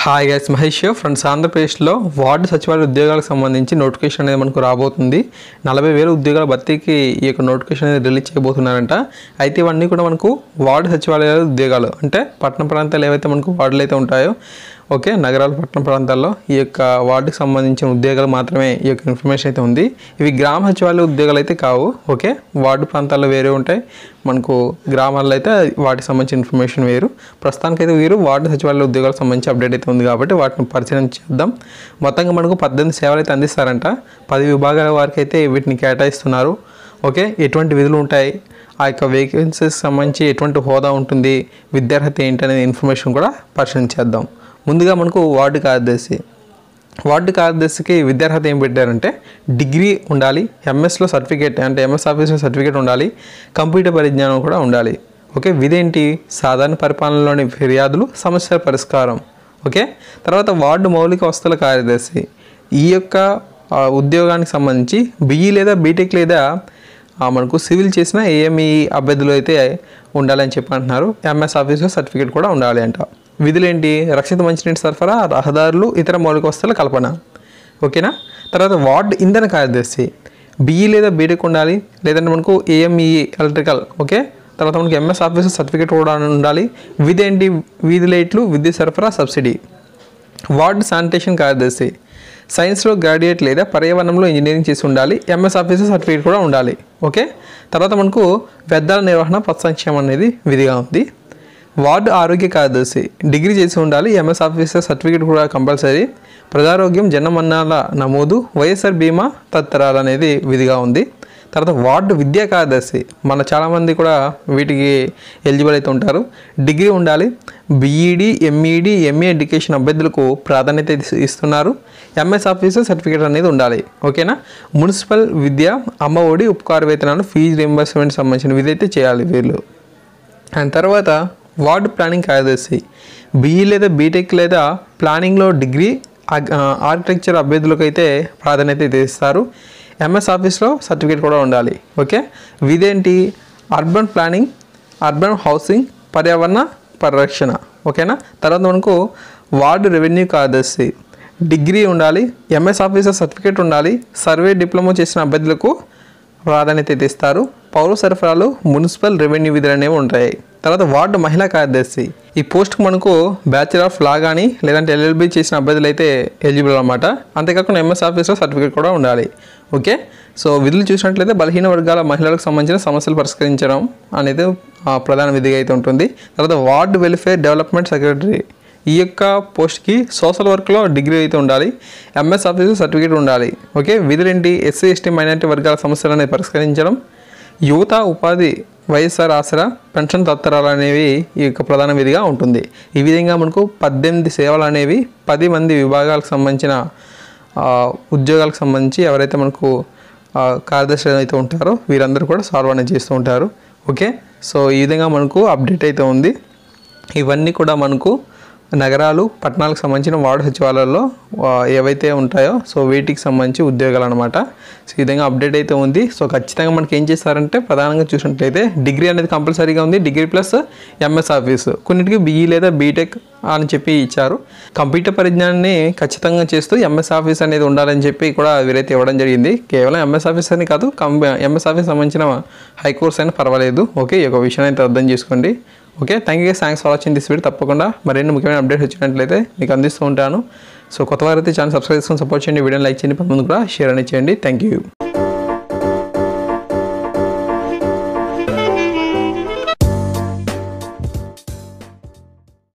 hi guys Mahesh friends ఆంధ్రప్రదేశ్లో ward సచివాలయ ఉద్యోగాలకు సంబంధించి నోటిఫికేషన్ అనేది మనకు రాబోతుంది నలభై వేల ఉద్యోగాల భర్తీకి ఈ యొక్క నోటిఫికేషన్ అనేది రిలీజ్ చేయబోతున్నారంట అయితే ఇవన్నీ కూడా మనకు వార్డు సచివాలయాల ఉద్యోగాలు అంటే పట్టణ ప్రాంతాలు ఏవైతే మనకు వార్డులు అయితే ఉంటాయో ఓకే నగరాలు పట్టణ ప్రాంతాల్లో ఈ యొక్క వార్డుకి సంబంధించిన ఉద్యోగాలు మాత్రమే ఈ యొక్క ఇన్ఫర్మేషన్ అయితే ఉంది ఇవి గ్రామ సచివాలయ ఉద్యోగాలు అయితే కావు ఓకే వార్డు ప్రాంతాల్లో వేరే ఉంటాయి మనకు గ్రామాల్లో అయితే వాటికి సంబంధించిన ఇన్ఫర్మేషన్ వేరు ప్రస్తుతానికైతే వీరు వార్డు సచివాలయ ఉద్యోగాలకు సంబంధించి అప్డేట్ అయితే ఉంది కాబట్టి వాటిని పరిశీలన చేద్దాం మొత్తంగా మనకు పద్దెనిమిది సేవలు అయితే అందిస్తారంట పది విభాగాల వారికి అయితే వీటిని కేటాయిస్తున్నారు ఓకే ఎటువంటి విధులు ఉంటాయి ఆ యొక్క వేకెన్సీస్ సంబంధించి ఎటువంటి హోదా ఉంటుంది విద్యార్హత ఏంటి అనే ఇన్ఫర్మేషన్ కూడా పరిశీలన చేద్దాం ముందుగా మనకు వార్డు కార్యదర్శి వార్డు కార్యదర్శికి విద్యార్హత ఏం పెట్టారంటే డిగ్రీ ఉండాలి ఎంఎస్లో సర్టిఫికేట్ అంటే ఎంఎస్ ఆఫీస్లో సర్టిఫికేట్ ఉండాలి కంప్యూటర్ పరిజ్ఞానం కూడా ఉండాలి ఓకే విదేంటి సాధారణ పరిపాలనలోని ఫిర్యాదులు సమస్యల పరిష్కారం ఓకే తర్వాత వార్డు మౌలిక వసతుల కార్యదర్శి ఈ యొక్క ఆ, ఉద్యోగానికి సంబంధించి బిఈ లేదా బీటెక్ లేదా ఆ, మనకు సివిల్ చేసిన ఏఎంఈ అభ్యర్థులు అయితే ఉండాలని చెప్పి అంటున్నారు ఎంఎస్ ఆఫీస్లో సర్టిఫికేట్ కూడా ఉండాలి అంట విధులేంటి రక్షిత మంచినీటి సరఫరా రహదారులు ఇతర మౌలిక వస్తువుల కల్పన ఓకేనా తర్వాత వార్డ్ ఇంధన కార్యదర్శి బిఈ లేదా బీటెక్ ఉండాలి లేదంటే మనకు ఏఎంఈ ఎలక్ట్రికల్ ఓకే తర్వాత మనకు ఎంఎస్ ఆఫీస్ సర్టిఫికేట్ కూడా ఉండాలి విధేంటి వీధి లైట్లు విద్యుత్ సరఫరా సబ్సిడీ వార్డ్ శానిటేషన్ కార్యదర్శి సైన్స్లో గ్రాడ్యుయేట్ లేదా పర్యావరణంలో ఇంజనీరింగ్ చేసి ఉండాలి ఎంఎస్ ఆఫీసర్ సర్టిఫికేట్ కూడా ఉండాలి ఓకే తర్వాత మనకు వ్యర్థాల నిర్వహణ పత్సంక్షేమం అనేది విధిగా ఉంది వార్డు ఆరోగ్య కార్యదర్శి డిగ్రీ చేసి ఉండాలి ఎంఎస్ ఆఫీసర్ సర్టిఫికేట్ కూడా కంపల్సరీ ప్రజారోగ్యం జనమన్నాల నమోదు వైఎస్ఆర్ బీమా తదితరాలు అనేది విధిగా ఉంది తర్వాత వార్డు విద్యా కార్యదర్శి మన చాలామంది కూడా వీటికి ఎలిజిబుల్ అయితే ఉంటారు డిగ్రీ ఉండాలి బీఈడి ఎంఈడి ఎంఏ ఎడ్యుకేషన్ అభ్యర్థులకు ప్రాధాన్యత ఇస్- ఇస్తున్నారు ఎంఎస్ ఆఫీసర్ సర్టిఫికేట్ అనేది ఉండాలి ఓకేనా మున్సిపల్ విద్య అమ్మ ఒడి ఉపకార వేతనాలు ఫీజు రింబర్స్మెంట్ సంబంధించిన విధి అయితే చేయాలి వీళ్ళు అండ్ తర్వాత వార్డు ప్లానింగ్ కార్యదర్శి బీఈ లేదా బీటెక్ లేదా ప్లానింగ్లో డిగ్రీ ఆగ్- ఆ, ఆర్కిటెక్చర్ అభ్యర్థులకు అయితే ప్రాధాన్యత అయితే ఇస్తారు ఎంఎస్ ఆఫీస్లో సర్టిఫికేట్ కూడా ఉండాలి ఓకే విదేంటి అర్బన్ ప్లానింగ్ అర్బన్ హౌసింగ్ పర్యావరణ పరిరక్షణ ఓకేనా తర్వాత మనకు వార్డు రెవెన్యూ కార్యదర్శి డిగ్రీ ఉండాలి ఎంఎస్ ఆఫీసర్ సర్టిఫికేట్ ఉండాలి సర్వే డిప్లొమా చేసిన అభ్యర్థులకు ప్రాధాన్యత అయితే ఇస్తారు పౌర సరఫరాలు మున్సిపల్ రెవెన్యూ విధులు అనేవి ఉంటాయి తర్వాత వార్డు మహిళా కార్యదర్శి ఈ పోస్ట్కి మనకు బ్యాచిలర్ ఆఫ్ లా కానీ లేదంటే ఎల్ఎల్బి చేసిన అభ్యర్థులు అయితే ఎలిజిబుల్ అనమాట అంతేకాకుండా ఎంఎస్ ఆఫీస్లో సర్టిఫికేట్ కూడా ఉండాలి ఓకే సో విధులు చూసినట్లయితే బలహీన వర్గాల మహిళలకు సంబంధించిన సమస్యలు పరిష్కరించడం అనేది ఆ, ప్రధాన విధిగా అయితే ఉంటుంది తర్వాత వార్డు వెల్ఫేర్ డెవలప్మెంట్ సెక్రటరీ ఈ యొక్క పోస్ట్కి సోషల్ వర్క్లో డిగ్రీ అయితే ఉండాలి ఎంఎస్ ఆఫీసర్ సర్టిఫికేట్ ఉండాలి ఓకే విధులేంటి ఎస్సీ ఎస్టీ మైనారిటీ వర్గాల సమస్యలను పరిష్కరించడం యువత ఉపాధి వైఎస్ఆర్ ఆసరా పెన్షన్ తత్తరాలు అనేవి ఈ యొక్క ప్రధాన విధిగా ఉంటుంది ఈ విధంగా మనకు పద్దెనిమిది సేవలు అనేవి పది మంది విభాగాలకు సంబంధించిన ఆ, ఉద్యోగాలకు సంబంధించి ఎవరైతే మనకు ఆ, కార్యదర్శులు అయితే ఉంటారో వీరందరూ కూడా సాల్వ్ అనేది చేస్తూ ఉంటారు ఓకే సో ఈ విధంగా మనకు అప్డేట్ అయితే ఉంది ఇవన్నీ కూడా మనకు నగరాలు పట్టణాలకు సంబంధించిన వార్డు సచివాలయాల్లో ఆ, ఏవైతే ఉంటాయో సో వీటికి సంబంధించి ఉద్యోగాలు అనమాట సో ఈ విధంగా అప్డేట్ అయితే ఉంది సో ఖచ్చితంగా మనకి ఏం చేస్తారంటే ప్రధానంగా చూసినట్లయితే డిగ్రీ అనేది కంపల్సరీగా ఉంది డిగ్రీ ప్లస్ ఎంఎస్ ఆఫీస్ కొన్నిటికి బీఈ లేదా బీటెక్ అని చెప్పి ఇచ్చారు కంప్యూటర్ పరిజ్ఞానాన్ని ఖచ్చితంగా చేస్తూ ఎంఎస్ ఆఫీస్ అనేది ఉండాలని చెప్పి కూడా వీరైతే ఇవ్వడం జరిగింది కేవలం ఎంఎస్ ఆఫీస్ అని కాదు కం ఎంఎస్ ఆఫీస్ సంబంధించిన హై కోర్స్ అయినా పర్వాలేదు ఓకే ఈ యొక్క విషయాన్ని అయితే అర్థం చేసుకోండి okay thank you thanks for watching this video తప్పకుండా మరిన్ని ముఖ్యమైన అప్డేట్స్ వచ్చినట్లయితే మీకు అందిస్తూ ఉంటాను సో కొత్త వారైతే ఛానల్ సబ్స్క్రైబ్ చేసుకొని సపోర్ట్ చేయండి వీడియోని లైక్ చేయండి పది మంది కూడా షేర్ అనేది చేయండి థ్యాంక్ యూ